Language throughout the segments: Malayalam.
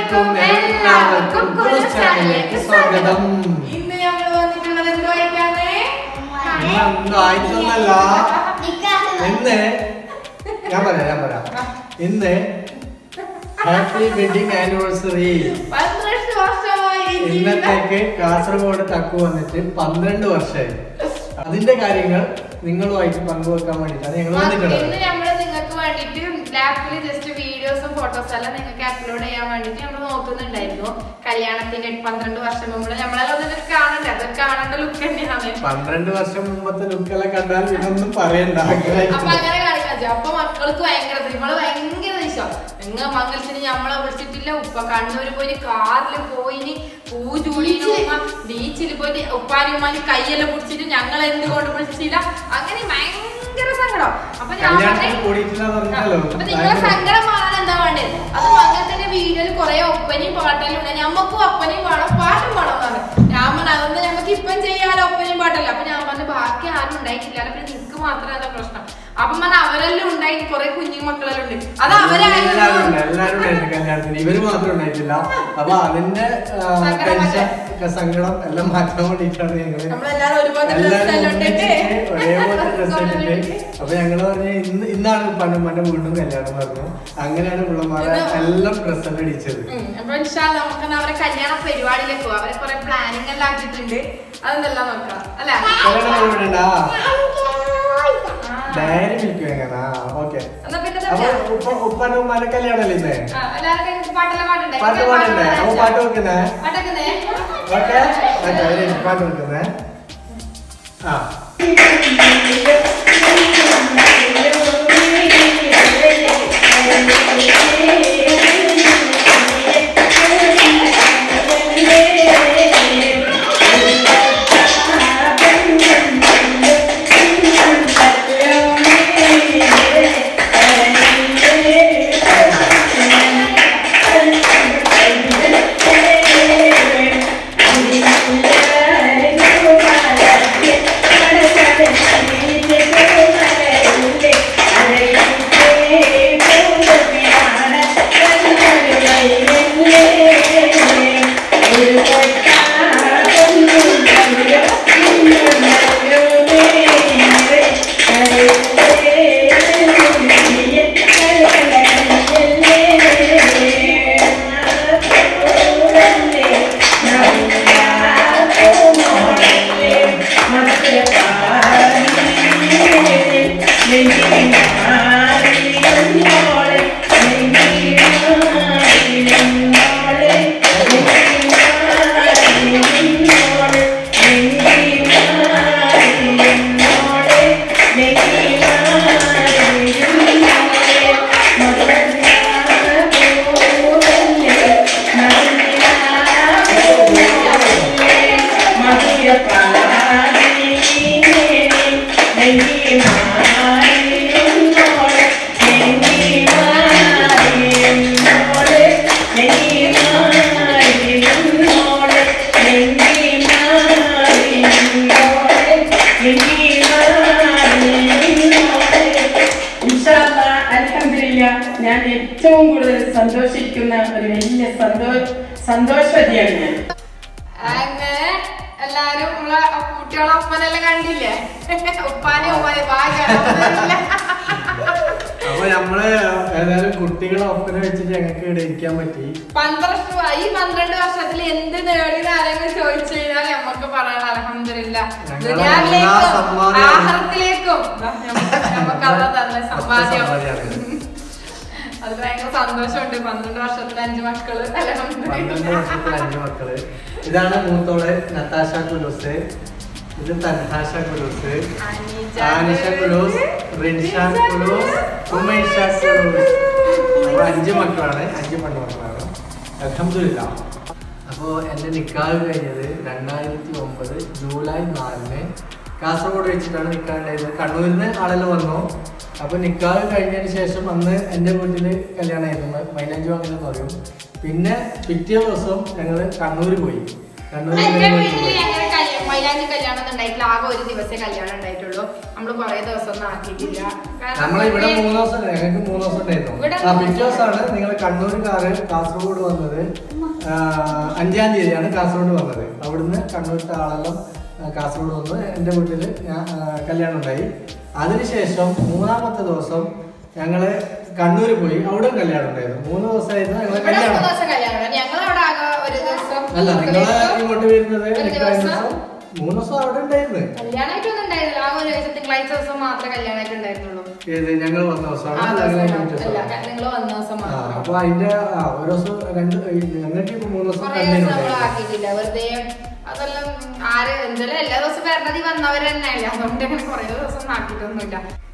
അലൈക്കും എല്ലാവർക്കും കുലൂസ് ചാനലിലേക്ക് സ്വാഗതം ഇന്ന് നമ്മൾ വന്നിട്ടുള്ളത് എന്തുമായിട്ടാണ് ഇന്ന് എന്തോ ആയിട്ടൊന്നല്ല ഇന്ന് ഞാൻ പറയാം ഞാൻ പറയാം ഇന്ന് ഹാപ്പി വെഡിങ് ആനിവേഴ്സറി പന്ത്രണ്ട് വർഷമായി ഇന്നത്തേക്ക് കാസർഗോഡ് തക്കു വന്നിട്ട് പന്ത്രണ്ട് വർഷമായി അതിന്റെ കാര്യങ്ങൾ നിങ്ങളുമായിട്ട് പങ്കുവെക്കാൻ വേണ്ടിയിട്ടാണ് ഞങ്ങൾ ഇന്ന് വന്നിട്ടുള്ളത് നമ്മള് നിങ്ങൾക്ക് വേണ്ടിട്ട് ലാപ്പിൽ ജസ്റ്റ് വീഡിയോസും ഫോട്ടോസും എല്ലാം നിങ്ങൾക്ക് അപ്ലോഡ് ചെയ്യാൻ വേണ്ടിട്ട് നമ്മൾ നോക്കുന്നുണ്ടായിരുന്നു കല്യാണത്തിന്റെ പന്ത്രണ്ട് വർഷം മുമ്പ് നമ്മളെല്ലാം ഒന്നും കാണണ്ടേ അത് കാണേണ്ട ലുക്ക് തന്നെയാണ് പന്ത്രണ്ട് വർഷം മുമ്പത്തെ ലുക്കെല്ലാം കണ്ടാൽ ഇതൊന്നും പറയണ്ട അപ്പൊ അങ്ങനെ കാണിക്കാൻ വെച്ചു. അപ്പൊ മക്കൾക്ക് ഭയങ്കര നമ്മള് ഭയങ്കര ദേഷ്യം നിങ്ങൾ മംഗലത്തിന് നമ്മളെ വിളിച്ചിട്ടില്ല ഉപ്പ കണ്ണൂര് പോയി കാറിൽ പോയിന് പൂ ചൂടിന് ഉമ്മ ബീച്ചിൽ പോയിട്ട് ഉപ്പാനും ഉമ്മാനും കൈയെല്ലാം പിടിച്ചിട്ട് ഞങ്ങൾ എന്തുകൊണ്ട് വിളിച്ചില്ല അങ്ങനെ ഭയങ്കര സങ്കടം അപ്പൊ ഞാൻ കല്യാണത്തിന് പറഞ്ഞു കൂടിയിട്ടില്ലെന്ന് പറഞ്ഞാലോ അപ്പൊ നിങ്ങളെ സങ്കടം മാറാൻ എന്താ വേണ്ടത് അത് മംഗലത്തിന്റെ വീഡിയോയിൽ കുറെ ഒപ്പനയും പാട്ടെല്ലാം ഉണ്ട് ഞമ്മക്കും ഒപ്പനയും പാടാം പാട്ടും പാടാൻ പറഞ്ഞു ഞാൻ പറഞ്ഞു അതൊന്നും ഞങ്ങൾക്ക് ഇപ്പം ചെയ്യാലോ ഒപ്പനയും പാട്ടല്ല അപ്പൊ ഞാൻ പറഞ്ഞു ബാക്കി ആരും ഉണ്ടായിട്ടില്ല പിന്നെ നിനക്ക് മാത്രമേ അതാ പ്രശ്നം അപ്പം പറഞ്ഞ അവരെല്ലാം ഉണ്ടായി കുറെ കുഞ്ഞു മക്കളെല്ലാം ഉണ്ട് അത് എല്ലാവരും ഉണ്ട്, അവരായിരുന്നു എല്ലാവരും ഉണ്ടായിരുന്നു കല്യാണത്തിന് ഇവര് മാത്രം ഉണ്ടായിട്ടില്ല അപ്പൊ അതിന്റെ ആ, സങ്കടം ടെൻഷൻ സങ്കടം എല്ലാം മാറ്റാൻ വേണ്ടിയിട്ടാണ് ഞങ്ങള് നമ്മളെല്ലാരും ഒരുപോലെ ഡ്രസ് എല്ലാവരും എല്ലാം ഇട്ടിട്ട് ഒന്നിച്ചിട്ട് ഒരേപോലത്തെ ഡ്രസ് ഇട്ടിട്ട് അപ്പൊ ഞങ്ങള് പറഞ്ഞു ഇന്ന് ഇന്നാണ് പണ്ടുമ്മന്റെ വീണ്ടും കല്യാണം പറഞ്ഞു അങ്ങനെയാണ് പിള്ളമാരെ ഇത് എല്ലാം ഡ്രസ് എല്ലാം ഇടിച്ചത് ഉം. അപ്പൊ ഇൻഷാ അല്ലാ നമുക്ക് അവരെ കല്യാണ പരിപാടിയിലേക്ക് പോവാം അവരെ കുറെ പ്ലാനിങ് എല്ലാം ആക്കിയിട്ടുണ്ട് അതെന്തെല്ലാം നോക്കാം അല്ലെ കല്യാണം വീടുണ്ടാ ഡയറി മിൽക്ക് എങ്ങനാ ഓക്കെ എന്നാ പിന്നെ അപ്പൊ ഇതെന്താ? ഉപ്പ ഉപ്പാന്റെ ഉമ്മാന്റെ കല്യാണല്ലേ ഇന്ന് ആ, എല്ലാവരും കയ്യിലും പാട്ടെല്ലാം പാടണ്ടേ? പാട്ട് പാടണ്ടേ അപ്പൊ പാട്ട് വെക്കുന്നേ പാട്ടൊക്കെ ഓക്കെ ഓക്കെ ഒരു മിനിറ്റ് പാട്ട് വെക്കുന്നേ ആ ഇൻഷാല്ലാ, അൽഹംദുലില്ലാ, ഞാൻ ഏറ്റവും കൂടുതൽ സന്തോഷിക്കുന്ന ഒരു വലിയ സന്തോ സന്തോഷവതിയാണ് ഞാൻ അങ്ങനെ എല്ലാരും നമ്മളെ കുട്ടികളെ ഒപ്പനെല്ലാം കണ്ടില്ലേ ഉപ്പാനെ ഉമ്മാനെ ഭാഗ്യം അപ്പൊ നമ്മള് ഏതായാലും കുട്ടികളെ ഒപ്പന വെച്ചിട്ട് ഞങ്ങൾക്ക് ഇവിടെ ഇരിക്കാൻ പറ്റി പന്ത്രണ്ട് വ- ഈ പന്ത്രണ്ട് വർഷത്തിൽ എന്ത് നേടി ആരെങ്കിലും ചോദിച്ചു കഴിഞ്ഞാൽ നമുക്ക് പറയാൻ അലഹമില്ല ഞങ്ങളെ എല്ലാ സമ്മാനവും- ആഹാരത്തിലേക്കും നമുക്ക് അതാ തന്നെ സമ്പാദ്യം സമ്പാദ്യമാണ്. അത് ഭയങ്കര സന്തോഷമുണ്ട് പന്ത്രണ്ട് വർഷത്തിൽ അഞ്ച് മക്കള് പന്ത്രണ്ട് അലഹമില്ല വർഷത്തിൽ അഞ്ച് മക്കള് ഇതാണ് മൂത്തോള് നത്താശ കുലൂസ് ഇത് തൻഹാഷ കുലൂസ് ആനിഷ കുലൂസ് റിൻഷാൻ കുലൂസ് ഉമൈഷ കുലൂസ് അപ്പൊ അഞ്ച് മക്കളാണ് അഞ്ച് പെൺമക്കളാണ് അലഹമില്ല അപ്പോൾ എൻ്റെ നിക്കാഹ് കഴിഞ്ഞത് രണ്ടായിരത്തി ഒമ്പത് ജൂലൈ നാലിന് കാസർഗോഡ് വെച്ചിട്ടാണ് നിക്കാഹ് ഉണ്ടായിരുന്നത് കണ്ണൂരിൽ നിന്ന് ആളെല്ലാം വന്നു അപ്പോൾ നിക്കാഹ് കഴിഞ്ഞതിന് ശേഷം അന്ന് എൻ്റെ വീട്ടിൽ കല്യാണമായിരുന്നു മൈലാഞ്ചി അങ്ങനെ പറയും പിന്നെ പിറ്റേ ദിവസം ഞങ്ങൾ കണ്ണൂർ പോയി കണ്ണൂരിൽ എന്റെ നിന്ന് വീട്ടില് പോയി. ഞങ്ങളുടെ കല്യാണം മൈലാഞ്ചി കല്യാണം ഒന്നും ഉണ്ടായിട്ടില്ല ആകെ ഒരു ദിവസമേ കല്യാണം ഉണ്ടായിട്ടുള്ളൂ നമ്മള് കുറെ ദിവസം ഒന്നും ആക്കിയിട്ടില്ല കാരണം നമ്മളെ ഇവിടെ നമുക്ക് മൂന്ന് ദിവസം ഞങ്ങൾക്ക് മൂന്ന് ദിവസം ഉണ്ടായിരുന്നു ഇവിടെ ആ പിറ്റേ ദിവസമാണ് നിങ്ങൾ കണ്ണൂർക്കാര് കാസർഗോഡ് വന്നത് ആ, അഞ്ചാം തീയതിയാണ് കാസർഗോഡ് വന്നത് അവിടുന്ന് കണ്ണൂരിലത്തെ ആളെല്ലാം ആ, കാസർഗോഡ് വന്ന് എൻ്റെ വീട്ടിൽ ഞാൻ ആ, കല്യാണം ഉണ്ടായി അതിനുശേഷം മൂന്നാമത്തെ ദിവസം ഞങ്ങള് കണ്ണൂർ പോയി അവിടെ കല്യാണം ഉണ്ടായിരുന്നു മൂന്ന് ദിവസമായിരുന്നു ഞങ്ങളെ ഇവിടെ മൂന്ന് കല്യാണം ദിവസം കല്യാണം ഞങ്ങൾ അവിടെ ആകെ ഒരു ദിവസം അല്ല നിങ്ങളെ ഇങ്ങോട്ട് വരുന്നത് ഒരു നിൽക്കുന്ന ദിവസം ദിവസം മൂന്ന് ദിവസം അവിടെ ഉണ്ടായിരുന്നു കല്യാണമായിട്ടൊന്നും ഉണ്ടായിരുന്നില്ല ആകെ ഒരു ദിവസം തിങ്കളാഴ്ച ദിവസം മാത്രമേ കല്യാണമായിട്ട് ഉണ്ടായിരുന്നുള്ളൂ ഏത് ഞങ്ങൾ വന്ന ആ ദിവസമാണ് ദിവസം ഞങ്ങളെ മാത്രം. പിറ്റേ അല്ല ദിവസം. നിങ്ങൾ വന്ന ദിവസം ആ, മാത്രം അപ്പൊ അതിന്റെ ആ, ഒരു ദിവസം രണ്ട് ഞങ്ങൾക്ക് ഇപ്പൊ മൂന്ന് ദിവസം കുറേ ദിവസം നമ്മൾ കണ്ടിട്ടുണ്ടായിരുന്നു. ആക്കിയിട്ടില്ല വെറുതെ അതെല്ലാം ആര് എന്തായാലും എല്ലാ ദിവസവും വരണത് വന്നവർ തന്നെയല്ല അതുകൊണ്ട് അങ്ങനെ കുറേ ദിവസം ഒന്നും ആക്കിയിട്ടൊന്നുമില്ല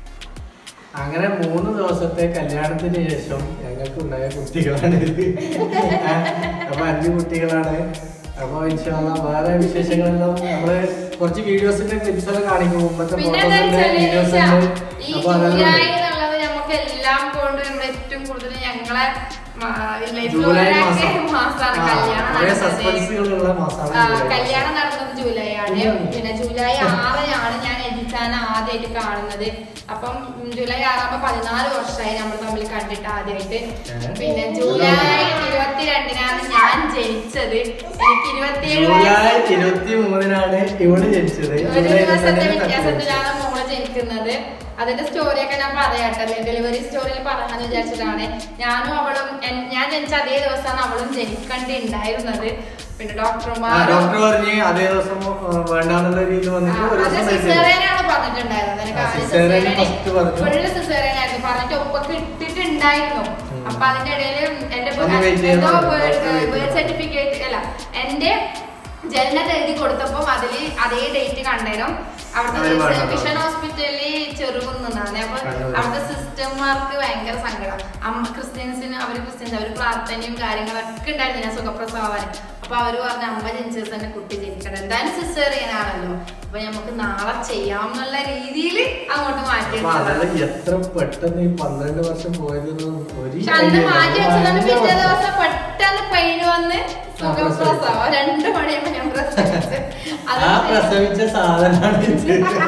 അങ്ങനെ മൂന്ന് ദിവസത്തെ കല്യാണത്തിന് ശേഷം ഞങ്ങൾക്ക് ഉണ്ടായ കുട്ടികളാണ് ഇത് ആ, അപ്പൊ അഞ്ച് കുട്ടികളാണ് അപ്പൊ ഇൻഷാല്ല വേറെ വിശേഷങ്ങളെല്ലാം നമ്മള് കുറച്ച് വീഡിയോസിന്റെ ക്ലിപ്സ് എല്ലാം കാണിക്കും മുമ്പത്തെ പിന്നെ എന്താ ഫോട്ടോസിന്റെ വെച്ചാല് വീഡിയോസ് ഈശ, ഉണ്ട് ഈ അപ്പൊ അതെല്ലാം ജൂലൈ ഉണ്ട്. എന്നുള്ളത് നമുക്ക് എല്ലാം കൊണ്ട് നമ്മൾ ഏറ്റവും കൂടുതൽ ഞങ്ങളെ ലൈഫ് ജൂലൈ മാസം മാസമാണ് ആ, കല്യാണം കുറേ നടന്നത്. സസ്പെൻസുകളുള്ള മാസമാണ് ആ, ജൂലൈ മാസം. കല്യാണം നടന്നത് ജൂലൈ ആണ് ഉം. പിന്നെ ജൂലൈ ആറിനാണ് ഞാൻ എജിച്ചാൻ ആദ്യമായിട്ട് കാണുന്നത് അപ്പം ഉം, ജൂലൈ ആറാകുമ്പോ പതിനാല് വർഷമായി നമ്മൾ തമ്മിൽ കണ്ടിട്ട് ആദ്യമായിട്ട് ഏ? പിന്നെ ജൂലൈ ഇരുപത്തിരണ്ടിനാണ് ഞാൻ ജനിച്ചത് എനിക്ക് ഇരുപത്തിയേഴ് ജൂലൈ വയസ്സ് ഇരുപത്തി മൂന്നിനാണ് ഇവിടെ ജനിച്ചത് ഒരു ജൂലൈ ദിവസത്തെ ഇരുപത്തഞ്ചിന് തട്ടി വ്യത്യാസത്തിലാണ് മോള് ജനിക്കുന്നത് അതിന്റെ സ്റ്റോറിയൊക്കെ ഞാൻ പറയാട്ടെ ഡെലിവറി സ്റ്റോറിയിൽ പറയാന്ന് വിചാരിച്ചിട്ടാണ് ഞാനും അവളും എൻ- ഞാൻ ജനിച്ച അതേ ദിവസമാണ് അവളും ജനിക്കേണ്ടിണ്ടായിരുന്നത് പിന്നെ ആ, ഡോക്ടർമാർ ഡോക്ടർ പറഞ്ഞ് അതേ ദിവസം ആ, വേണ്ടാന്നുള്ള രീതിയിൽ വന്നിട്ട് ഒരു ദിവസം കഴിച്ചില്ല. സിസേറിയനാണ് പറഞ്ഞിട്ടുണ്ടായിരുന്നത് എനിക്ക് ആ, ആദ്യം cesarean cesarean- first പറഞ്ഞു. full cesarean ആയിരുന്നു പറഞ്ഞിട്ട് ഒപ്പൊക്കെ ഇട്ടിട്ടുണ്ടായിരുന്നു ഉം. അപ്പൊ അതിന്റെ ഇടയിൽ എന്റെ ഒന്ന് wait ചെയ്യണം. എന്തോ doctor wait ബർത്ത് ചെയ്യണം. സർട്ടിഫിക്കറ്റ് അല്ല എന്റെ ജനന എഴുതി കൊടുത്തപ്പോ അതില് അതേ ഡേറ്റ് കണ്ടേരും അവര് അവിടുത്തെ പറഞ്ഞു. മിഷൻ ഹോസ്പിറ്റലിൽ ചെറുകുന്നാണ് അപ്പൊ കണ്ണൂര്. അവിടുത്തെ സിസ്റ്റർമാർക്ക് ഭയങ്കര സങ്കടം അമ്മ ക്രിസ്ത്യൻസിന് അവര് ക്രിസ്ത്യൻസ് അവര് പ്രാർത്ഥനയും കാര്യങ്ങളൊക്കെ ഉണ്ടായിരുന്നു ഞാൻ സുഖപ്രസവാന് അപ്പൊ അവര് പറഞ്ഞ അമ്മ ജനിച്ചത് തന്നെ കുട്ടി ജനിക്കണം എന്തായാലും സിസേറിയൻ ആണല്ലോ അപ്പൊ നമുക്ക് നാളെ ചെയ്യാം എന്നുള്ള രീതിയിൽ അങ്ങോട്ട് അപ്പൊ മാറ്റിയിട്ടുണ്ട് അതെല്ലാം എത്ര പെട്ടെന്ന് ഈ പന്ത്രണ്ട് വർഷം പോയതൊന്നും ഒരു പക്ഷെ അന്ന് idea മാറ്റി ഇല്ല. വെച്ചതാണ് ഭയങ്കര പിറ്റേ വർഷം. ദിവസം പെട്ടെന്ന് പെയിന് വന്ന് സുഖപ്രസവം രണ്ട് മണിയാകുമ്പോ ഞാൻ പ്രസവിച്ചു ആ പ്രസവിച്ച സാധനമാണ് ഇത്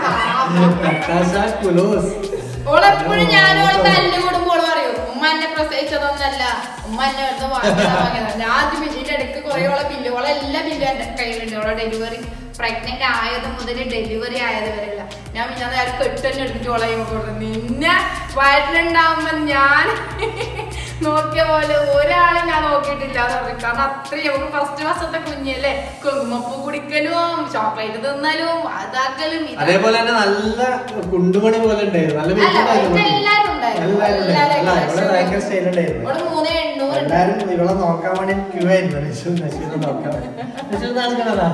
നട്ടാശ കുലോസ് ഓളെപ്പോഴും ഞാനോളെ തല്ലുകൂടുമ്പോൾ ഓള് പറയും ഉമ്മ എന്നെ പ്രസവിച്ചതൊന്നല്ല ഉമ്മ എന്നെ എടുത്ത് വാങ്ങിയതാണ് ആദ്യം ഇതിന്റെ ഇടയ്ക്ക് കുറെ ഓളെ ബില്ല് ഓളെ എല്ലാ ബില്ലും എന്റെ കയ്യിലുണ്ട് ഓളെ ഡെലിവറി പ്രഗ്നന്റ് ആയത് മുതൽ ഡെലിവറി ആയത് വരെയല്ല ഞാൻ പിന്നെ അത് കെട്ടന്നെ എടുത്തിട്ട് ഓളെ കൊടുത്തു നിന്നെ വയറ്റിലുണ്ടാവുമ്പോ ഞാൻ നോക്കിയ പോലെ ഒരാളെ ഞാൻ നോക്കിയിട്ടില്ല എന്ന് പറഞ്ഞു കാരണം അത്രയും നമുക്ക് ഫസ്റ്റ് മാസത്തെ കുഞ്ഞല്ലേ കുങ്കുമപ്പൂ കുടിക്കലും ചോക്ലേറ്റ് തിന്നലും അതാക്കലും ഇതാക്കലും. അതേപോലെ തന്നെ നല്ല കുണ്ടുമണി പോലെ ഉണ്ടായിരുന്നു നല്ല അല്ല, വെയിറ്റുണ്ടായിരുന്നു ഇവിടെ എല്ലാരും ഉണ്ടായിരുന്നു. എല്ലാവരും ഉണ്ടായിരുന്നു. അല്ല, ഇവിടെ എല്ലാരും ഭയങ്കര സ്റ്റൈൽ ഉണ്ടായിരുന്നു ഇവിടെ മൂന്നേ എണ്ണൂറ് ഉണ്ട്. എല്ലാരും ഇവളെ നോക്കാൻ വേണ്ടി ക്യൂ ആയിരുന്നു നിഷു നശീനെ നോക്കാൻ വേണ്ടി നിഷു നാണിക്കണതാ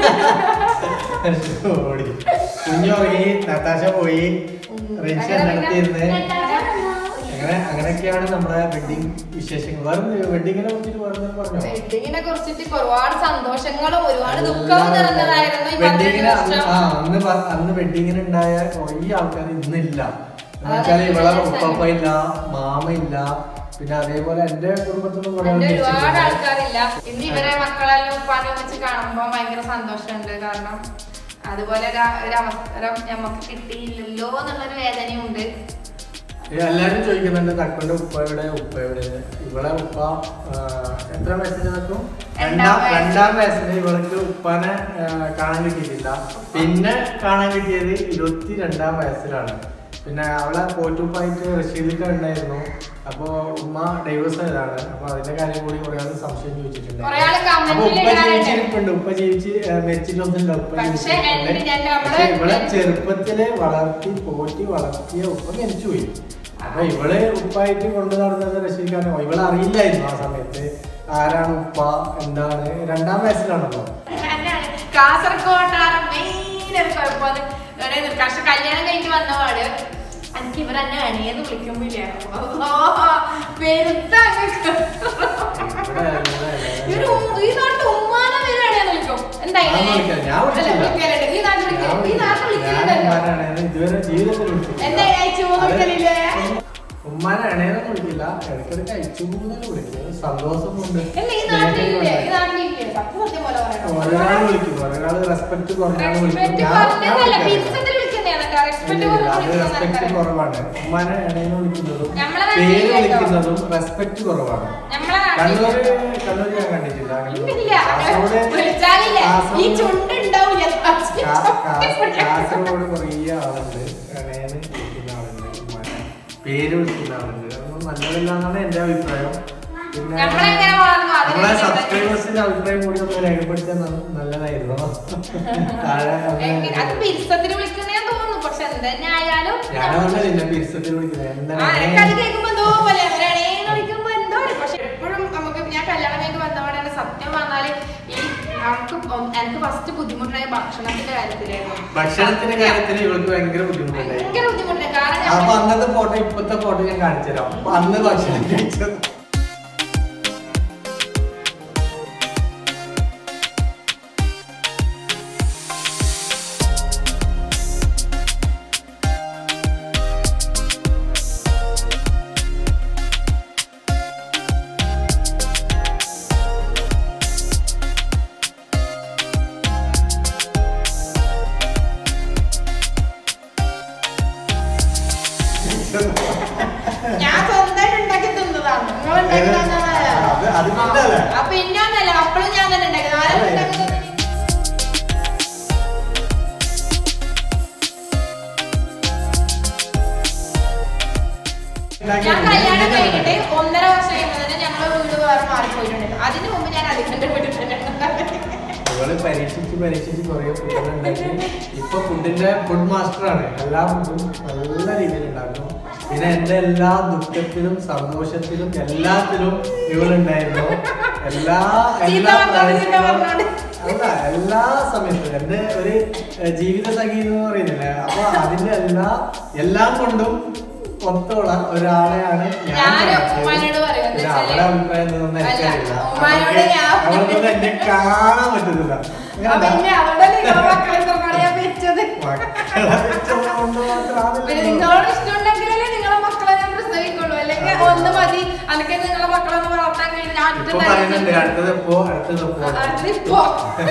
ഓടി കുഞ്ഞു പോയി നത്താശ പോയി റിൻഷ നടത്തിയിരുന്ന് അങ്ങനെ അങ്ങനെയൊക്കെയാണ് നമ്മുടെ വെഡിങ് വിശേഷങ്ങൾ വേറെ വെഡിങ്ങിനെ കുറിച്ചിട്ട് വേറെ പറഞ്ഞോ വെഡിങ്ങിനെ കുറിച്ചിട്ട് ഒരുപാട് സന്തോഷങ്ങളും ഒരുപാട് ദുഃഖവും നിറഞ്ഞതായിരുന്നു ഈ പന്ത്രണ്ട് വെഡിങ്ങിന് വർഷം ആ അന്ന് പ- അന്ന് വെഡിങ്ങിന് ഉണ്ടായ കുറേ ആൾക്കാർ ഇന്നില്ല എന്ന് വെച്ചാൽ ഇവളെ ഉപ്പപ്പ ഇല്ല മാമ ഇല്ല പിന്നെ അതേപോലെ എന്റെ കുടുംബത്തിൽ നിന്ന് കുറെ എന്റെ ഒരുപാട് ആൾക്കാർ ആൾക്കാരില്ല ഇന്ന് ഇവരെ മക്കളെല്ലാം ഉപ്പാനെ വെച്ച് കാണുമ്പോ ഭയങ്കര സന്തോഷമുണ്ട് കാരണം അതുപോലെ ഒരു- ഒരു അവസരം നമുക്ക് കിട്ടിയില്ലല്ലോ എന്നുള്ളൊരു വേദനയുണ്ട് എല്ലാരും ചോദിക്കുന്നുണ്ട് തക്കളുടെ ഉപ്പ എവിടെ ഉപ്പ എവിടെ ഇവളെ ഉപ്പ ആ, എത്ര വയസ്സിന് നിൽക്കും രണ്ടാം രണ്ടാം വയസ്സിൽ. രണ്ടാം വയസ്സിന് ഇവൾക്ക് ഉപ്പാനെ ആ, കാണാൻ കിട്ടിയിട്ടില്ല പിന്നെ കാണാൻ കിട്ടിയത് ഇരുപത്തി രണ്ടാം വയസ്സിലാണ് പിന്നെ അവളെ പോറ്റുപ്പായിട്ട് റഷീദിക്ക ഉണ്ടായിരുന്നു അപ്പൊ ഉമ്മ ഡൈവേഴ്സ് ആയതാണ് അപ്പൊ അതിന്റെ കാര്യം കൂടി കുറെ ആൾ സംശയം ചോദിച്ചിട്ടുണ്ട് കുറെ ആള് comment അപ്പൊ ഉപ്പ ല് ഇടാറുണ്ട്. ജീവിച്ചിരിപ്പുണ്ട് ഉപ്പ ജീവിച്ച് ആ, മരിച്ചിട്ടൊന്നുമില്ല ഉപ്പ പക്ഷേ ജീവിച്ചിരിപ്പുണ്ട്. എന്റെ- ഞാൻ നമ്മള് പക്ഷേ ഇവളെ ചെറുപ്പത്തിലെ വളർത്തി പോറ്റി വളർത്തിയ ഉപ്പ മരിച്ചുപോയി അപ്പൊ ഇവള് ഉപ്പായിട്ട് കൊണ്ടു നടന്നത് റഷീദാണ് ഇവളെ അറിയില്ലായിരുന്നു ആ സമയത്ത് ആരാണ് ഉപ്പ എന്താണ് രണ്ടാം വയസ്സിലാണല്ലോ തന്നെയാണ്. കാസർഗോട്ടാണ് മെയിൻ ഒരു കുഴപ്പം പക്ഷെ കല്യാണം കഴിഞ്ഞ് വന്നപാട് എനിക്ക് ഇവർ എന്നെ അണിയെന്ന് വിളിക്കുമ്പില്ലേ പെരുത്ത ഇവിടെ ഇവര് ഉം- ഈ നാട്ടിൽ ഉമ്മാന പേരാണെന്ന് വിളിക്കും എന്തായാലും ഞാൻ വിളിക്കാം. ഞാൻ വിളിച്ചില്ല. ഈ നാട്ടിൽ വിളിക്കലുണ്ട് ഈ നാട്ടിൽ ഞാൻ വിളിക്കലുണ്ടല്ലോ ഉമ്മാനാണ് ഇതുവരെ ജീവിതത്തിൽ വിളിച്ചിട്ടില്ല. എന്താ അയച്ചു വിളിക്കലില്ലേ ഉമ്മ ഉമ്മാനെ എണേനൊന്നും വിളിക്കില്ല ഇടയ്ക്കിടയ്ക്ക് അയച്ചു കൂടുതൽ വിളിക്കും സന്തോഷം കൊണ്ട് അല്ല ഈ നാട്ടിലില്ലേ ഈ നാട്ടിലില്ലേ സത്യം സത്യം പോലെ പറയണം ഒരാൾ വിളിക്കും ഒരാൾ റെസ്പെക്ട് കുറഞ്ഞാൽ വിളിക്കും റെസ്പെക്ട് ഞാൻ- ഞാൻ പറഞ്ഞതല്ല വിളിക്കാറില്ല. പിരിച്ചത്തിൽ വിളിക്കുന്നതാണ് റെസ്പെക്ട് ഇല്ല, ഇല്ല, അത് റെസ്പെക്ട് വിളിക്കുന്നതാണ് കുറവാണ് ഉമ്മാനെ ഇടയിൽ വിളിക്കുന്നതും നമ്മളെ പേര് നാട്ടിലില്ല കേട്ടോ. വിളിക്കുന്നതും റെസ്പെക്ട് കുറവാണ് നമ്മളെ കണ്ണൂര് നാട്ടിലില്ല കണ്ണൂര് ഞാൻ കണ്ടിട്ടില്ല ഇല്ല കാസർഗോഡ് വിളിച്ചാലില്ല ഈ കാസർഗോഡ് ചുണ്ടുണ്ടാവില്ല കാ- കാ- കാസർഗോഡ് കുറേ ആളുണ്ട് ഇടയന് വിളിക്കുന്ന ആളുണ്ട് ഉമ്മാനെ പേര് വിളിക്കുന്ന ആളുണ്ട് അതൊന്നും നല്ലതല്ല എന്നാണ് എന്റെ അഭിപ്രായം പിന്നെ നമ്മളെങ്ങനെ വളർന്നു അതിനെ നമ്മളെ കുറിച്ച് സബ്സ്ക്രൈബേഴ്സിന്റെ അഭിപ്രായം കൂടി ഒന്ന് രേഖപ്പെടുത്തിയാൽ ന- നല്ലതായിരുന്നു താഴെ എങ്ങനെ- അത് ഒന്ന് പിരിസത്തിന് വിളിക്കുന്നേ തോന്നുന്നു പക്ഷെ എന്തെന്നെ ആയാലും ഞാൻ പറഞ്ഞില്ല പിരിസത്തിൽ വിളിക്കുന്നത് ആ, എനിക്കത് എന്താണ് കേൾക്കുമ്പോ എന്തോ പോലെ ഒരണേന്ന് വിളിക്കുമ്പോ എന്തോ ഒരു പക്ഷെ എപ്പോഴും നമുക്ക് ഞാൻ കല്യാണം കഴിഞ്ഞ് വന്നപ്പോഴാണ് സത്യം പറഞ്ഞാല് ഈ നമുക്ക് ഒ- എനിക്ക് ഫസ്റ്റ് ബുദ്ധിമുട്ടായ ഭക്ഷണത്തിന്റെ കാര്യത്തിലായിരുന്നു ഭക്ഷണത്തിന്റെ കാര്യത്തിൽ ഇവൾക്ക് ഭയങ്കര ബുദ്ധിമുട്ടുണ്ടായി ഭയങ്കര ബുദ്ധിമുട്ടായി കാരണം അപ്പൊ ഞാൻ അന്നത്തെ ഫോട്ടോ ഇപ്പത്തെ ഫോട്ടോ ഞാൻ കാണിച്ചു തരാം അപ്പൊ അന്ന് ഭക്ഷണം കഴിച്ചത് ഞാൻ സ്വന്തമായിട്ട് ഉണ്ടാക്കി തിന്നതാണ് നിങ്ങൾ ഉണ്ടാക്കി തന്നതല്ല. അത് അത് പിന്നല്ലേ ആ, പിന്നെ ഒന്നല്ല അപ്പോഴും ഞാൻ തന്നെ ഉണ്ടാക്കിയത് ആരാ അതെ. ഉണ്ടാക്കി തന്നത്? ഞാൻ കല്യാണം കഴിഞ്ഞിട്ട് ഒന്നര വർഷം കഴിയുമ്പോൾ തന്നെ ഞങ്ങളെ വീട് വേറെ മാറിപ്പോയിട്ടുണ്ട് അതിന് മുമ്പ് ഞാൻ അതിന്റെ വീട്ടിൽ തന്നെ ഇവള് പരീക്ഷിച്ച് പരീക്ഷിച്ച് കുറേ ഫുഡെല്ലാം ഉണ്ടാക്കി ഇപ്പൊ ഫുഡിന്റെ ഫുഡ് മാസ്റ്ററാണ് എല്ലാ ഫുഡും നല്ല രീതിയിൽ ഉണ്ടാക്കും പിന്നെ എന്റെ എല്ലാ ദുഃഖത്തിലും സന്തോഷത്തിലും എല്ലാത്തിലും ഇവളുണ്ടായിരുന്നു എല്ലാ എല്ലാ ചീത്ത പറഞ്ഞോണ്ട്, ചീത്ത പ്രാവശ്യവും പറഞ്ഞോണ്ട്. അല്ല എല്ലാ സമയത്തും എന്റെ ഒരു ഏഹ്, ജീവിത സഖി എന്ന് പറയുന്നില്ലേ അപ്പൊ അതിന്റെ എല്ലാ എല്ലാം കൊണ്ടും ഒത്തുള്ള ഒരാളെയാണ് ഞാൻ ഞാനും കണക്കാക്കിയത്. ഉമ്മാനോട് പറയും, എന്താ പിന്നെ വെച്ചാല് അവളുടെ അഭിപ്രായം എന്തെന്ന് അല്ല, എനിക്കറിയില്ല ഉമ്മാനോട് അവൾക്ക് ഞാൻ- അവൾക്കൊന്നും എന്നെ കാണാൻ പറ്റുന്നില്ല ആ, പിന്നെ അവിടെ നിങ്ങളെ മക്കളെ തുറന്നാണ് ഞാൻ വെച്ചത് മക്കളെ വെച്ചത് കൊണ്ട് മാത്രം പിന്നെ ആവില്ലല്ലോ. നിങ്ങളോട് ഇഷ്ടമുണ്ടെങ്കിലല്ലേ നിങ്ങളെ മക്കളെ ഞാൻ പ്രസവിക്കുള്ളൂ അല്ലെങ്കിൽ ഒന്ന് മതി അനക്ക് നിങ്ങളെ മക്കളെ ഒന്ന് വളർത്താൻ കഴിഞ്ഞാൽ ഞാൻ ഒറ്റ ഇപ്പൊ പറയുന്നുണ്ട് അടുത്തത് എപ്പോ അടുത്തത് എപ്പോ അതിപ്പോ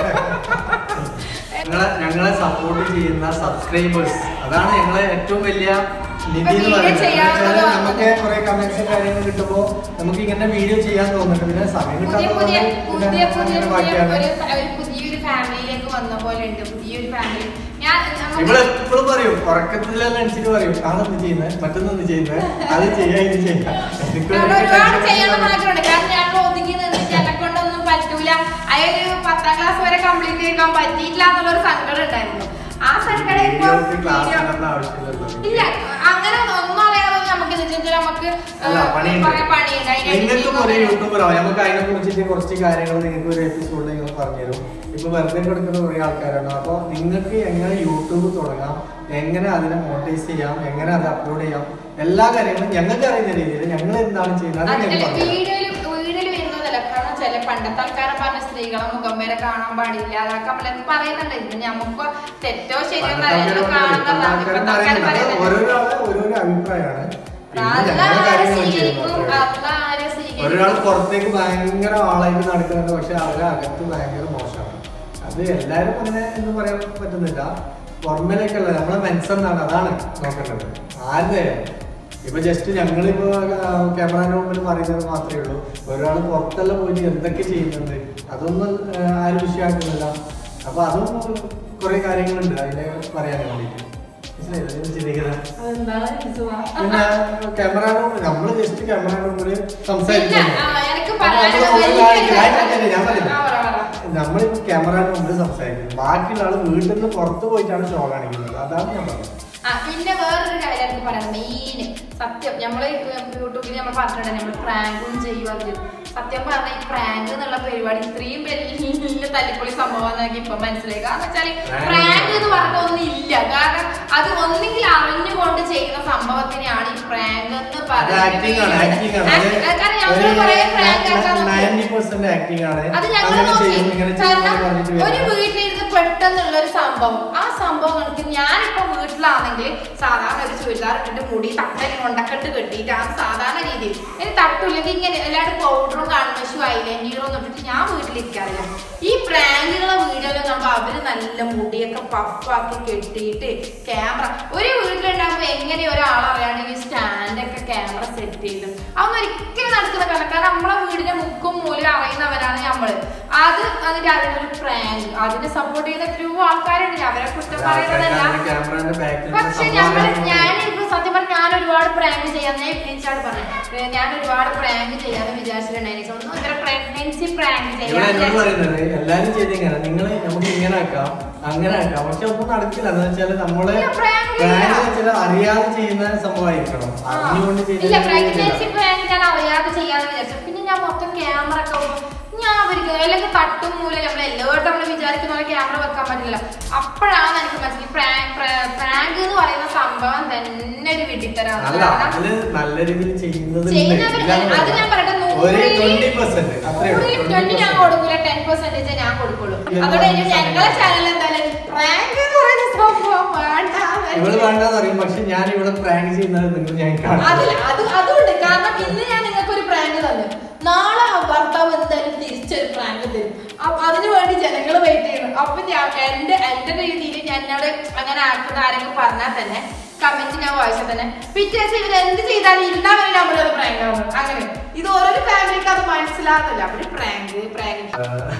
ഞങ്ങളെ ഞങ്ങളെ സപ്പോർട്ട് ചെയ്യുന്ന സബ്സ്ക്രൈബേഴ്സ് അതാണ് ഞങ്ങളെ ഏറ്റവും വലിയ നിധി എന്ന് വീഡിയോ പറയുന്നത് ചെയ്യാനുള്ള എന്നുവെച്ചാല് നമുക്ക് കുറെ കമന്റ്സും കാര്യങ്ങളും കിട്ടുമ്പോ നമുക്ക് ഇങ്ങനെ വീഡിയോ ചെയ്യാൻ തോന്നുന്നുണ്ട് പിന്നെ സമയം പുതിയ പുതിയ കിട്ടാത്തതുകൊണ്ട് പുതിയ പുതിയ അങ്ങനെ പുതിയ ബാക്കിയാണ് ഒരു ഒരു പുതിയൊരു ഫാമിലിയിലേക്ക് വന്ന പോലെ ഉണ്ട് പുതിയൊരു ഫാമിലി ഞാൻ നമുക്ക് ഇവിടെ എപ്പോഴും പറയും ഉറക്കത്തിലെല്ലാം അടിച്ചിട്ട് പറയും അതൊന്ന് ചെയ്യുന്നത് മറ്റൊന്നൊന്ന് ചെയ്യുന്നത് അത് ചെയ്യാ ഇത് ചെയ്യാം എനിക്ക് കാരണം ഒരു ഒരുപാട് tension ചെയ്യണം ഒന്നും ആഗ്രഹമുണ്ട് കാരണം ഞങ്ങൾ ഒതുങ്ങി നിന്നിട്ട് എന്നെ കൊണ്ടൊന്നും പറ്റൂല അയാൾ പത്താം ക്ലാസ് വരെ കംപ്ലീറ്റ് ചെയ്യാൻ പറ്റിയിട്ടില്ല എന്നുള്ളൊരു സങ്കടം ഉണ്ടായിരുന്നു ആ സങ്കടം ഇപ്പൊ വീഡിയോക്ക് ക്ലാസ് വീഡിയോ- ഇടേണ്ട ആവശ്യമില്ലല്ലോ ഇല്ല അങ്ങനെ ഒന്നും അറിയാതെ നമുക്ക് എന്ന് വെച്ചാൽ നമുക്ക് അല്ല, പണിയുണ്ട്. കുറെ പണിയുണ്ട് അതിന്റെ നിങ്ങൾക്കും editing ഒരു ഒക്കെ യൂട്യൂബർ ആവും നമുക്ക് അതിനെ കുറിച്ചിട്ട് കുറച്ച് കാര്യങ്ങൾ നിങ്ങൾക്ക് ഒരു എപ്പിസോഡിൽ നിങ്ങൾ പറഞ്ഞുതരും ഇപ്പൊ വെറുതെ കൊടുക്കുന്ന കുറെ ആൾക്കാരാണ് അപ്പൊ നിങ്ങൾക്ക് എങ്ങനെ യൂട്യൂബ് തുടങ്ങാം എങ്ങനെ അതിനെ മോണിറ്റൈസ് ചെയ്യാം എങ്ങനെ അത് അപ്ലോഡ് ചെയ്യാം എല്ലാ കാര്യങ്ങളും ഞങ്ങൾക്ക് അറിയുന്ന രീതിയിൽ ഞങ്ങൾ എന്താണ് ചെയ്യുന്നത് അത് അതിന്റെ ഞങ്ങൾ പറഞ്ഞു വീഡിയോയില് വീഡിയോയില് വരുന്നതല്ല കാരണം ചില പണ്ടത്തെ ആൾക്കാരെ പറഞ്ഞ സ്ത്രീകളെ മുഖം വരെ കാണാൻ പാടില്ല അതൊക്കെ നമ്മളെന്ന് പറയുന്നുണ്ട് ഇത് നമുക്ക് തെറ്റോ ശരിയോ എന്നറിയാലോ കാണുന്നതാണ് ഇപ്പത്തെ ആൾക്കാർ പറയുന്നത് ഓരോരോ ഓരോരോ അഭിപ്രായമാണ് പിന്നെ അല്ല ഞങ്ങളുടെ ആരെ കാര്യങ്ങൾ സ്വീകരിക്കും ചെയ്യുന്നത് അല്ല ആരെ ഒരാൾ സ്വീകരിക്കും പുറത്തേക്ക് ഭയങ്കര ആളായിട്ട് നടക്കുന്നുണ്ട് പക്ഷെ അവരെ അകത്ത് ഭയങ്കര മോശമാണ് അത് എല്ലാരും അങ്ങനെ എന്ന് പറയാൻ പറ്റുന്നില്ല പുറമേലേക്കല്ല നമ്മളെ മനസ്സെന്നാണ് അതാണ് നോക്കേണ്ടത് ആരുടെ ഇപ്പൊ ജസ്റ്റ് ഞങ്ങളിപ്പോ ക്യാമറ മുമ്പിൽ പറയുന്നത് മാത്രമേ ഉള്ളൂ ഒരാൾ പുറത്തെല്ലാം പോയിട്ട് എന്തൊക്കെ ചെയ്യുന്നുണ്ട് അതൊന്നും ആ, ആരും വിഷയമാക്കുന്നില്ല അപ്പൊ അതും കുറെ കാര്യങ്ങളുണ്ട് അതിനെ പറയാൻ വേണ്ടിയിട്ട് മനസ്സിലായില്ലേ? ഇതിനെ ചിന്തിക്കുന്നത് അതെന്താണ് ഇസുവാ? പിന്നെ ക്യാമറ നമ്മള് ജസ്റ്റ് ക്യാമറ മുമ്പിൽ പിന്നെ, സംസാരിക്കുന്നു ആ, എനിക്ക് അപ്പൊ പറയാനുള്ള നമ്മള് വലിയൊരു കാണിക്കില്ല. കാര്യം- ഞാൻ പറഞ്ഞില്ലേ, ഞാൻ പറഞ്ഞില്ലേ? ആ, പറ, പറ. നമ്മളിപ്പോ ക്യാമറ മുമ്പിൽ സംസാരിക്കുന്നു ബാക്കിയുള്ള ആള് വീട്ടിൽ നിന്ന് പുറത്ത് പോയിട്ടാണ് ഷോ കാണിക്കുന്നത് അതാണ് ഞാൻ പറഞ്ഞത് ആ പിന്നെ വേറൊരു കാര്യം എനിക്ക് പറയാം മെയിൻ സത്യം നമ്മള് യൂട്യൂബിൽ നമ്മൾ പറഞ്ഞിട്ടുണ്ട് നമ്മൾ പ്രാങ്കും ചെയ്യും അത് സത്യം പറഞ്ഞ ഈ പ്രാങ്ക് എന്നുള്ള പരിപാടി ഇത്രയും വലിയ തല്ലിപ്പൊളി സംഭവം എന്നൊക്കെ ഇപ്പൊ മനസ്സിലായി കാരണം വെച്ചാല് Prank പ്രാങ്ക് എന്ന് പറഞ്ഞ ഒന്നും ഇല്ല കാരണം അത് ഒന്നെങ്കിൽ അറിഞ്ഞുകൊണ്ട് ചെയ്യുന്ന സംഭവത്തിനെയാണ് ഈ പ്രാങ്ക് എന്ന് അത് ആക്ടിംഗ് ആണ് ആക്ടിംഗ് ആണ് Act- കാരണം ഞങ്ങൾ കുറെ പ്രാങ്ക് ആക്കാൻ നോക്കി നയൻറ്റി പെർസെന്റ് ആക്ടിംഗ് ആണ് അത് ഞങ്ങൾ അങ്ങനെ നോക്കി ചെയ്യും ഇങ്ങനെ ചെയ്യും കാരണം എന്ന് പറഞ്ഞിട്ട് ഒരു വരുന്നത്. വീട്ടിലിരുന്ന് പെട്ടെന്നുള്ള ഒരു സംഭവം ആ സംഭവം കണക്ക് ഞാനിപ്പോ വീട്ടിലാണെങ്കിൽ സാധാരണ ഒരു ചുരിദാർ ഇട്ടിട്ട് മുടി തട്ടന് കൊണ്ടക്കെട്ട് കെട്ടിയിട്ടാണ് സാധാരണ രീതിയിൽ ഇനി തട്ടില്ലെങ്കിൽ ഇങ്ങനെ എല്ലാവരും പൗഡറും കൺമഷും ഐലൈനറും ഒന്നും ഇട്ടിട്ട് ഞാൻ വീട്ടിലിരിക്കാറില്ല ഈ പ്രാങ്കുകളെ വീഡിയോയിൽ കാണുമ്പോൾ അവര് നല്ല മുടിയൊക്കെ പഫാക്കി കെട്ടിയിട്ട് ക്യാമറ ഒരു വീട്ടിലുണ്ടാകുമ്പോൾ എങ്ങനെ ഒരാളറിയാണ്ട് ഈ സ്റ്റാൻഡൊക്കെ ക്യാമറ സെറ്റ് ചെയ്ത് അതൊന്നും ഒരിക്കലും നടക്കുന്ന കല കാരണം നമ്മളെ വീടിന്റെ മുക്കും മൂലം അറിയുന്നവരാണ് നമ്മള് അത് അതിന്റെ അതിനൊരു പ്രാങ്ക് അതിനെ സപ്പോർട്ട് ചെയ്ത എത്രയോ ആൾക്കാരുണ്ട് അവരെ കുറ്റം പറയുന്നതല്ല ക്യാമറയുടെ ബാക്കിൽ പക്ഷെ ഞങ്ങൾ ഞാനിപ്പോ സത്യം പറഞ്ഞ ഞാൻ ഒരുപാട് പ്രാങ്ക് ചെയ്യാൻ ഞാൻ പ്രിൻസാട് പറഞ്ഞു ഏ, ഞാൻ ഒരുപാട് പ്രാങ്ക് ചെയ്യാന്ന് വിചാരിച്ചിട്ടുണ്ടായിരുന്നു ഒന്നും ഇത്ര പ്രഗ്നൻസി പ്രാങ്ക് ഇവിടെ ചെയ്യാൻ എന്നോട് പറയുന്നത് എല്ലാരും ചെയ്തിങ്ങനെ നിങ്ങള് നമുക്ക് ഇങ്ങനെ ആക്കാം അങ്ങനെ ആക്കാം പക്ഷെ ഒന്നും നടക്കില്ല എന്ന് വെച്ചാല് നമ്മള് ഇല്ല, prank പ്രാങ്ക് ഇല്ല. വെച്ചാൽ അറിയാതെ ചെയ്യുന്ന സംഭവമായിരിക്കണം ആ. അറിഞ്ഞുകൊണ്ട് ഇല്ല ചെയ്തില്ല പ്രഗ്നൻസി പ്രാങ്ക് ഞാൻ അറിയാതെ ചെയ്യാന്ന് വിചാരിച്ചു പിന്നെ ഞാൻ മൊത്തം ക്യാമറ ഒക്കെ വെക്കും. ഞാൻ അവർക്ക് അല്ലെങ്കിൽ തട്ടും മൂലം നമ്മൾ എല്ലാവരും നമ്മൾ വിചാരിക്കുന്ന പോലെ ക്യാമറ വെക്കാൻ പറ്റില്ല അപ്പോഴാണ് എനിക്ക് മനസ്സിലായി പ്രാങ്ക് എന്ന് പറയുന്ന സംഭവം തന്നെ ഒരു വിഡിത്തരാണ് അല്ല അതില് നല്ല രീതിയിൽ ചെയ്യുന്നത് ചെയ്യുന്നവര് അത് ഞാൻ പറയട്ടെ ഒരു ട്വന്റി പെർസെന്റ് അത്രേ ഉള്ളൂ ട്വന്റി ഞാൻ 20%. കൊടുക്കൂല ടെൻ പെർസെന്റേജ് ഞാൻ കൊടുക്കുള്ളൂ എന്ത് അതോടെ ഇനി പറഞ്ഞ ഞങ്ങളെ ചാനൽ എന്തായാലും പ്രാങ്ക് എന്ന് പറയുന്ന സംഭവം വേണ്ട ഇവള് വേണ്ടെന്ന് പറയും പക്ഷെ ഞാൻ ഇവിടെ പ്രാങ്ക് ചെയ്യുന്നത് നിങ്ങൾ ഞാൻ കാണാം അതില്ല അത് അതുണ്ട് കാരണം ഇന്ന് ഞാൻ നിങ്ങൾക്ക് ഒരു പ്രാങ്ക് തന്നു നാളെ ആ ഭർത്താവ് എന്തായാലും തിരിച്ചൊരു പ്രാങ്ക് തരും അപ്പൊ അതിനു വേണ്ടി ജനങ്ങൾ വെയിറ്റ് ചെയ്യണം അപ്പൊ ഞാൻ എന്റെ എന്റെ രീതിയിൽ ഞാൻ എന്നോട് അങ്ങനെ ആക്കുന്ന ആരെങ്കിലും പറഞ്ഞാൽ തന്നെ കമന്റ് ഞാൻ വായിച്ചാൽ തന്നെ പിറ്റേ ദിവസം ഇവർ എന്ത് ചെയ്താലും ഇന്നാവരെ നമ്മളൊരു പ്രാങ്ക് ആണ് അങ്ങനെ ഇത് ഓരോ ഫാമിലിക്ക് അത് മനസ്സിലാകുന്നില്ല അവര് പ്രാങ്ക് പ്രാങ്ക്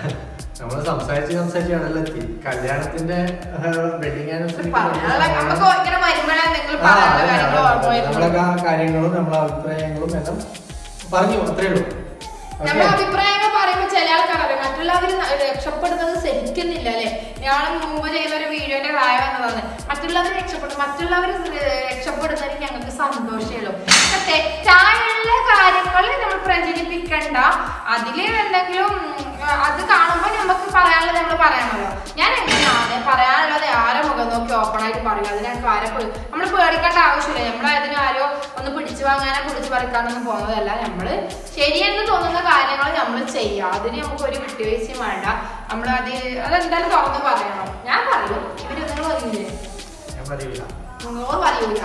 നമ്മൾ സംസാരിച്ച് സംസാരിച്ച് അവിടെ എത്തി കല്യാണത്തിന്റെ വെഡിങ് പറയാനുള്ള നമുക്ക് ഇങ്ങനെ വരുമ്പോഴാണ് നിങ്ങൾ ആ പറയാനുള്ള അതന്നെ, കാര്യങ്ങൾ ഓർമ്മ അതന്നെ. നമ്മളെ വരുന്നുള്ളൂ. ആ കാര്യങ്ങളും നമ്മളെ അഭിപ്രായങ്ങളും എല്ലാം പറഞ്ഞു അത്രേ ഉള്ളൂ നമ്മുടെ ഓക്കെ അഭിപ്രായങ്ങൾ പറയുമ്പോൾ ചില ആൾക്കാർ അറിയാം മറ്റുള്ളവർ രക്ഷപ്പെടുന്നത് ശരിക്കുന്നില്ല അല്ലെ ഞാൻ മുമ്പ് ചെയ്ത ഒരു വീഡിയോന്റെ കാര്യം വന്നതാണ് മറ്റുള്ളവർ രക്ഷപ്പെടും മറ്റുള്ളവർ രക്ഷപ്പെടുന്നതിന് ഞങ്ങൾക്ക് സന്തോഷമേ ഉള്ളൂ പക്ഷെ തെറ്റായുള്ള കാര്യങ്ങൾ നമ്മൾ പ്രചരിപ്പിക്കണ്ട അതിൽ എന്തെങ്കിലും ഉം, അത് കാണുമ്പോൾ നമുക്ക് പറയാനുള്ളത് നമ്മൾ പറയണമല്ലോ ഞാൻ എങ്ങനെയാണ് പറയാനുള്ളത് ആരെ മുഖം നോക്കി ഓപ്പൺ ആയിട്ട് പറയും അതിന് ഞങ്ങൾക്ക് ആരെ നമ്മൾ പേടിക്കേണ്ട ആവശ്യമില്ല നമ്മൾ അതിന് ആരോ ഒന്ന് പിടിച്ചു വാങ്ങാനോ പിടിച്ചു പറിക്കാനൊന്നും പോകുന്നതല്ല നമ്മള് ശരിയെന്ന് തോന്നുന്ന കാര്യങ്ങൾ നമ്മൾ ചെയ്യുക അതിന് നമുക്ക് ഒരു വിട്ടുവീഴ്ചയും വേണ്ട നമ്മൾ അത് അതെന്തായാലും തുറന്ന് പറയണം ഞാൻ പറയും ഇവര് നിങ്ങൾ പറയില്ലേ ഞാൻ പറയില്ല നിങ്ങൾ പറയൂല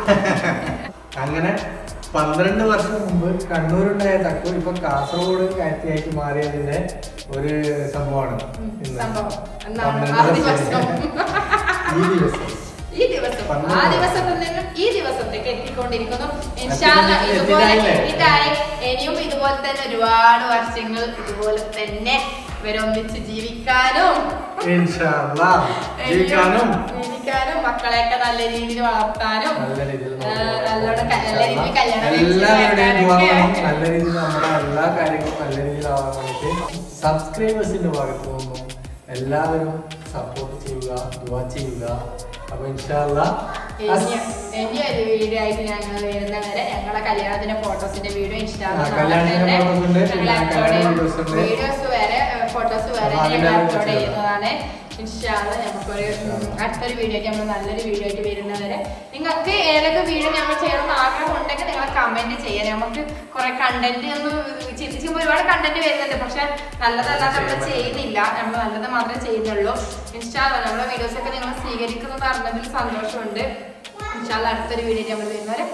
അങ്ങനെ പന്ത്രണ്ട് വർഷം മുമ്പ് കണ്ണൂരുണ്ടായ തക്കു ഇപ്പൊ കാസർഗോഡ് കയറ്റിയായിട്ട് മാറിയതിന്റെ ഒരു സംഭവമാണ് ഉം, ഇന്ന്. സംഭവം എന്നാണ് പന്ത്രണ്ട് ആ ദിവസം. ദിവസം ഈ ദിവസം ഈ ദിവസം പന്ത്രണ്ട് ആ ദിവസത്തിൽ നിന്നും ഈ ദിവസത്തേക്ക് എത്തിക്കൊണ്ടിരിക്കുന്നു ഇൻഷാല്ല എത്തി- ഇതുപോലെ എത്തിയിട്ടായില്ലേ? എത്തിയിട്ടായി ഇനിയും ഇതുപോലെ തന്നെ ഒരുപാട് വർഷങ്ങൾ ഇതുപോലെ തന്നെ ഇവരൊന്നിച്ച് ജീവിക്കാനും ഇൻഷാല്ലാ ജീവിക്കാനും ജീവിക്കാനും മക്കളെയൊക്കെ നല്ല രീതിയിൽ വളർത്താനും നല്ല രീതിയിൽ ആ, നല്ലോണം ക- നല്ല രീതിയിൽ കല്യാണം കഴിച്ച് എല്ലാവരുടെയും ദുആ വെക്കാനൊക്കെ. വേണം. നല്ല രീതിയിൽ നമ്മുടെ എല്ലാ കാര്യങ്ങളും നല്ല രീതിയിലാവാൻ വേണ്ടിയിട്ട് സബ്സ്ക്രൈബേഴ്സിന്റെ ഭാഗത്ത് നിന്നും എല്ലാവരും സപ്പോർട്ട് ചെയ്യുക ദുആ ചെയ്യുക അപ്പൊ ഇൻഷാല്ലാ ഇനി ഇനി ഒരു വീഡിയോ ആയിട്ട് ഞങ്ങൾ വരുന്നവരെ ഞങ്ങളെ കല്യാണത്തിന്റെ ഫോട്ടോസിന്റെ വീഡിയോ ആ, കല്യാണത്തിന്റെ photos ഉണ്ട്, പിന്നെ കല്യാണ videos ഉണ്ട്. വീഡിയോസ് വരെ ഫോട്ടോസ് വരെ ആ, ഞങ്ങൾ അതിലെല്ലാം അപ്ലോഡ് വെച്ചിട്ടുണ്ട്. ചെയ്യുന്നതാണ് ഇൻഷാല്ല നമുക്കൊരു ഉം, അടുത്തൊരു വീഡിയോ ആയിട്ട് നമ്മൾ നല്ലൊരു വീഡിയോ ആയിട്ട് വരുന്നവരെ നിങ്ങൾക്ക് ഏതൊക്കെ വീഡിയോ ഞങ്ങൾ ചെയ്യണമെന്ന് ആഗ്രഹം ഉണ്ടെങ്കിൽ നിങ്ങൾ കമന്റ് ചെയ്യാം നമുക്ക് കുറെ കണ്ടന്റ് ഒന്ന് ചിന്തിക്കുമ്പോൾ ഒരുപാട് കണ്ടന്റ് വരുന്നുണ്ട് പക്ഷെ നല്ലതല്ലാതെ നമ്മൾ ചെയ്യുന്നില്ല നമ്മൾ നല്ലത് മാത്രമേ ചെയ്യുന്നുള്ളൂ ഇൻഷാല്ല നമ്മുടെ വീഡിയോസ് ഒക്കെ നിങ്ങൾ സ്വീകരിക്കുന്നത് അറിഞ്ഞതിൽ സന്തോഷമുണ്ട് ഇൻഷാല്ല അടുത്തൊരു വീഡിയോ നമ്മൾ വരുന്നവരെ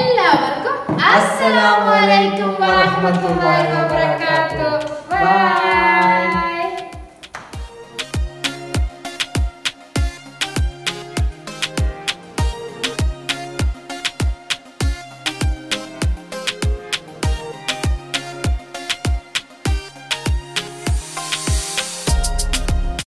എല്ലാവർക്കും അസ്സലാമു അലൈക്കും വറഹ്മത്തുള്ളാഹി വബറകാതുഹു ബൈ